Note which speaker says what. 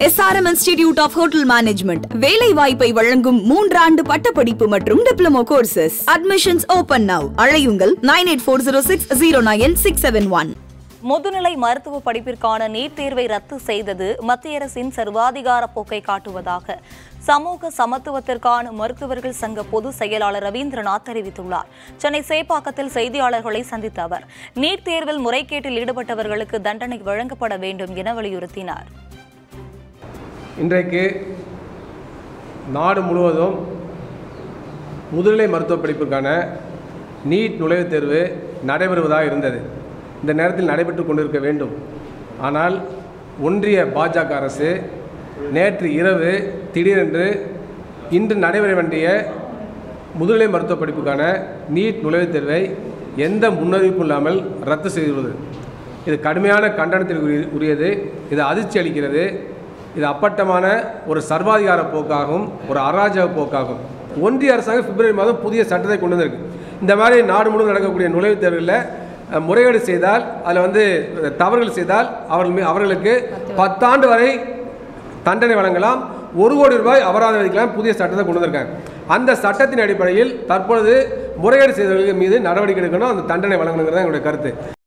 Speaker 1: SRM institute of hotel management வேலை வாய்ப்பை வழங்கும் மூன்றாண்டு பட்டப்படிப்பு மற்றும் diploma courses admissions open now அழையுங்கள் nine eight four zero six zero nine six seven one
Speaker 2: முதுநிலை மருத்துவ படிப்பிற்கான நீட் தேர்வை ரத்து செய்தது மத்திய அரசின் சர்வாதிகார போக்கை காட்டுவதாக சமூக சமத்துவத்திற்கான மருத்துவர்கள் சங்க பொதுச் செயலாளர் ரவீந்திரநாத் தெரிவித்துள்ளார் சென்னை சேப்பாக்கத்தில் செய்தியாளர்களை சந்தித்த அவர் நீட் தேர்வில் முறைகேட்டில் ஈடுபட்டவர்களுக்கு தண்டனை வழங்கப்பட வேண்டும் என வலியுறுத்தினார்
Speaker 3: இன்றைக்கு நாடு முழுவதும் முதுநிலை மருத்துவ படிப்புக்கான நீட் நுழைவுத் தேர்வு நடைபெறுவதாக இருந்தது இந்த நேரத்தில் நடைபெற்று கொண்டிருக்க வேண்டும் ஆனால் ஒன்றிய பாஜக அரசு நேற்று இரவு திடீரென்று இன்று நடைபெற வேண்டிய முதுநிலை மருத்துவ படிப்புக்கான நீட் நுழைவுத் தேர்வை எந்த முன்னறிவிப்பும் இல்லாமல் ரத்து செய்துள்ளது இது கடுமையான கண்டனத்திற்கு உரிய- உரியது இது அதிர்ச்சி அளிக்கிறது இது அப்பட்டமான ஒரு சர்வாதிகார போக்காகும் ஒரு அராஜக போக்காகும் ஒன்றிய அரசாங்கம் பிப்ரவரி மாதம் புதிய சட்டத்தை கொண்டு வந்திருக்கு இந்த மாதிரி நாடு முழுவதும் நடக்கக்கூடிய நுழைவுத் தேர்வில் அஹ், முறைகேடு செய்தால் அதில் வந்து அஹ், தவறுகள் செய்தால் அவர்கள் மீ- அவர்களுக்கு பத்தாண்டு வரை தண்டனை வழங்கலாம் ஒரு கோடி ரூபாய் அபராதம் விதிக்கலாம் புதிய சட்டத்தை கொண்டு வந்திருக்காங்க அந்த சட்டத்தின் அடிப்படையில் தற்பொழுது முறைகேடு செய்தவர்கள் மீது நடவடிக்கை எடுக்கணும் அந்த தண்டனை வழங்கணுங்கிறது தான் எங்களுடைய கருத்து